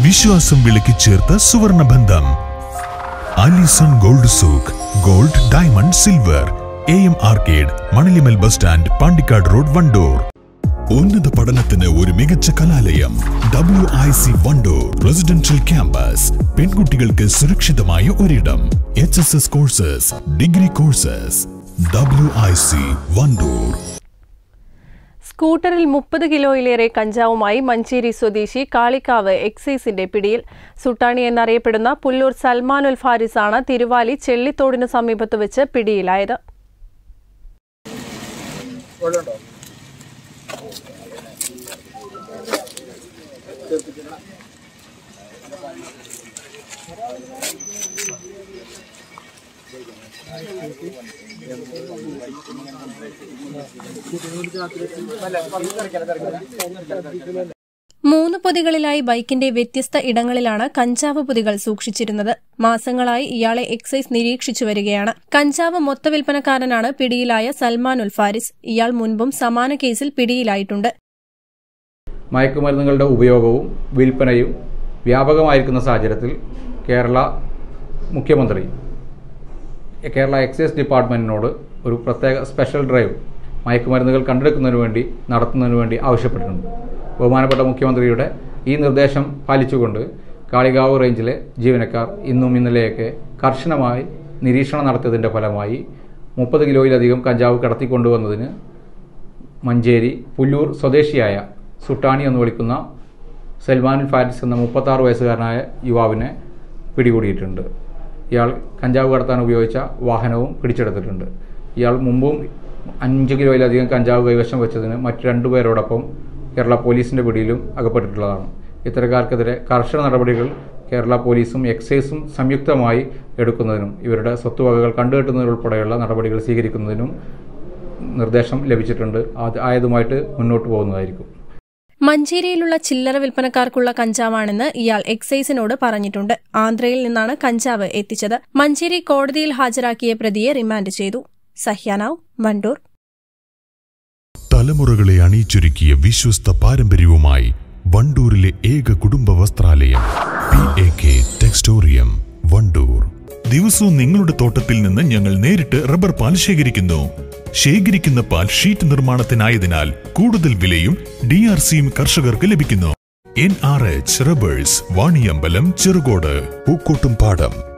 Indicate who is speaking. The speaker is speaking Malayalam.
Speaker 1: വിശ്വാസം വിളക്കി ചേർത്ത സുവർണ ബന്ധം Alison gold souk gold diamond silver A M arcade Manalimal bus stand Pandikkad road Wandoor ഉന്നത പഠനത്തിന് ഒരു മികച്ച കലാലയം W I C Wandoor residential campus പെൺകുട്ടികൾക്ക് സുരക്ഷിതമായ ഒരിടം H S S courses degree courses W I C Wandoor
Speaker 2: സ്കൂട്ടറിൽ മുപ്പത് കിലോയിലേറെ കഞ്ചാവുമായി മഞ്ചേരി സ്വദേശി കാളിക്കാവ് എക്സൈസിന്റെ പിടിയിൽ സുട്ടാണി എന്നറിയപ്പെടുന്ന പുല്ലൂർ സൽമാനുൽ ഫാരിസാണ് തിരുവാലി ചെള്ളിത്തോടിനു സമീപത്ത് വെച്ച് പിടിയിലായത് മൂന്ന് പൊതികളിലായി ബൈക്കിന്റെ വ്യത്യസ്ത ഇടങ്ങളിലാണ് കഞ്ചാവ് പൊതികൾ സൂക്ഷിച്ചിരുന്നത് മാസങ്ങളായി ഇയാളെ എക്സൈസ് നിരീക്ഷിച്ചു വരികയാണ് കഞ്ചാവ് മൊത്തവിൽപ്പനക്കാരനാണ് പിടിയിലായ സൽമാനുൽ ഫാരിസ് ഇയാൾ മുൻപും സമാന കേസിൽ പിടിയിലായിട്ടുണ്ട്
Speaker 3: മയക്കുമരുന്നുകളുടെ ഉപയോഗവും വിൽപ്പനയും വ്യാപകമായിരിക്കുന്ന സാഹചര്യത്തിൽ കേരള മുഖ്യമന്ത്രി കേരള എക്സൈസ് ഡിപ്പാർട്ട്മെൻറ്റിനോട് ഒരു പ്രത്യേക സ്പെഷ്യൽ ഡ്രൈവ് മയക്കുമരുന്നുകൾ കണ്ടെടുക്കുന്നതിന് വേണ്ടി നടത്തുന്നതിന് വേണ്ടി ആവശ്യപ്പെട്ടിട്ടുണ്ട് ബഹുമാനപ്പെട്ട മുഖ്യമന്ത്രിയുടെ ഈ നിർദ്ദേശം പാലിച്ചുകൊണ്ട് കാളികാവ് റേഞ്ചിലെ ജീവനക്കാർ ഇന്നും ഇന്നലെയൊക്കെ കർശനമായി നിരീക്ഷണം നടത്തിയതിൻ്റെ ഫലമായി മുപ്പത് കിലോയിലധികം കഞ്ചാവ് കടത്തിക്കൊണ്ടുവന്നതിന് മഞ്ചേരി പുല്ലൂർ സ്വദേശിയായ സുട്ടാണി എന്ന് വിളിക്കുന്ന സൽമാൻ ഫാരിസ് എന്ന മുപ്പത്താറ് വയസ്സുകാരനായ യുവാവിനെ പിടികൂടിയിട്ടുണ്ട് ഇയാൾ കഞ്ചാവ് കടത്താൻ ഉപയോഗിച്ച വാഹനവും പിടിച്ചെടുത്തിട്ടുണ്ട് ഇയാൾ മുമ്പും അഞ്ച് കിലോയിലധികം കഞ്ചാവ് കൈവശം വെച്ചതിന് മറ്റ് രണ്ടുപേരോടൊപ്പം കേരള പോലീസിന്റെ പിടിയിലും അകപ്പെട്ടിട്ടുള്ളതാണ് ഇത്തരക്കാർക്കെതിരെ കർശന നടപടികൾ കേരള പോലീസും എക്സൈസും സംയുക്തമായി എടുക്കുന്നതിനും ഇവരുടെ സ്വത്തുവകകൾ കണ്ടുകെട്ടുന്നതിനുൾപ്പെടെയുള്ള നടപടികൾ സ്വീകരിക്കുന്നതിനും നിർദ്ദേശം ലഭിച്ചിട്ടുണ്ട് അത് ആയതുമായിട്ട് മുന്നോട്ട് പോകുന്നതായിരിക്കും
Speaker 2: മഞ്ചേരിയിലുള്ള ചില്ലറ വിൽപ്പനക്കാർക്കുള്ള കഞ്ചാവാണെന്ന് ഇയാൾ എക്സൈസിനോട് പറഞ്ഞിട്ടുണ്ട് ആന്ധ്രയിൽ നിന്നാണ് കഞ്ചാവ് എത്തിച്ചത് മഞ്ചേരി കോടതിയിൽ ഹാജരാക്കിയ പ്രതിയെ റിമാൻഡ് ചെയ്തു സഹ്യാനാവ് വണ്ടൂർ
Speaker 1: തലമുറകളെ അണിയിച്ചൊരുക്കിയ വിശ്വസ്ത പാരമ്പര്യവുമായി വണ്ടൂരിലെ ഏക കുടുംബ വസ്ത്രാലയം P A K textorium Wandoor ദിവസവും നിങ്ങളുടെ തോട്ടത്തിൽ നിന്ന് ഞങ്ങൾ നേരിട്ട് റബ്ബർ പാൽ ശേഖരിക്കുന്നു ശേഖരിക്കുന്ന പാൽ ഷീറ്റ് നിർമ്മാണത്തിനായതിനാൽ കൂടുതൽ വിലയും ഡി ആർ സിയും കർഷകർക്ക് ലഭിക്കുന്നു N R H rubbers Vaniyambalam Cherukode പൂക്കോട്ടും പാടം